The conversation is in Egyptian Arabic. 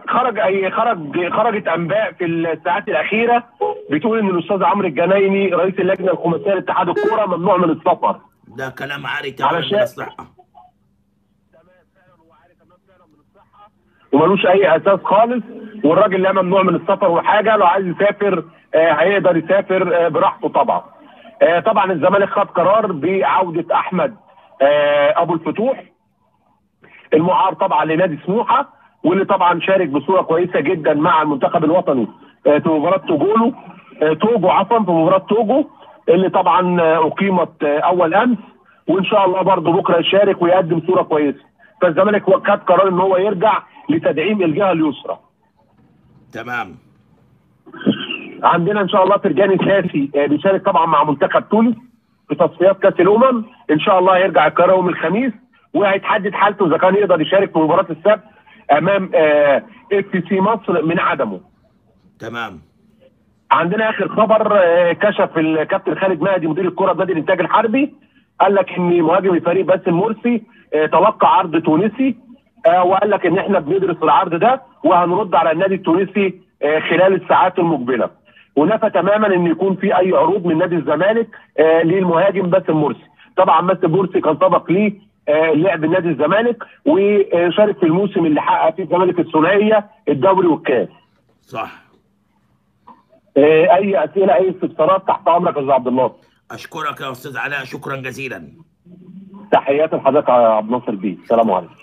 خرج اي خرج خرجت انباء في الساعات الاخيره بتقول ان الاستاذ عمرو الجنايني رئيس اللجنه الخماسيه لاتحاد الكوره ممنوع من السفر ده كلام عاري تمام علشان- من الصحه وملوش اي اساس خالص والراجل لا ممنوع من السفر وحاجه لو عايز يسافر آه، هيقدر يسافر آه، براحته طبعا آه، طبعا الزمالك خد قرار بعوده احمد آه، ابو الفتوح المعار طبعا لنادي سموحه واللي طبعا شارك بصوره كويسه جدا مع المنتخب الوطني آه، في مباراه توجولو آه، توجو عفوا في مباراه توجو اللي طبعا آه، اقيمت آه، اول امس وان شاء الله برضه بكره يشارك ويقدم صوره كويسه فالزمالك خد قرار ان هو يرجع لتدعيم الجهه اليسرى تمام عندنا ان شاء الله فرجاني ساسي آه، بيشارك طبعا مع منتخب تونس في تصفيات كاس الامم ان شاء الله هيرجع القاهره يوم الخميس وهيتحدد حالته اذا كان يقدر يشارك في مباراه السبت امام اف سي مصر من عدمه تمام عندنا اخر خبر آه، كشف الكابتن خالد مهدي مدير الكره بنادي الانتاج الحربي قال لك ان مهاجم الفريق باسم مرسي آه، تلقى عرض تونسي آه، وقال لك ان احنا بندرس العرض ده وهنرد على النادي التونسي آه، خلال الساعات المقبله ونفى تماما ان يكون في اي عروض من نادي الزمالك آه، للمهاجم باسم مرسي طبعا باسم مرسي كان سبق ليه آه، لعب نادي الزمالك وشارك في الموسم اللي حقق فيه الزمالك الثنائيه الدوري والكاس صح آه، اي اسئله اي استفسارات تحت امرك يا استاذ عبد الله اشكرك يا استاذ علاء شكرا جزيلا تحياتي لحضرتك يا عبد الناصر بيه السلام عليكم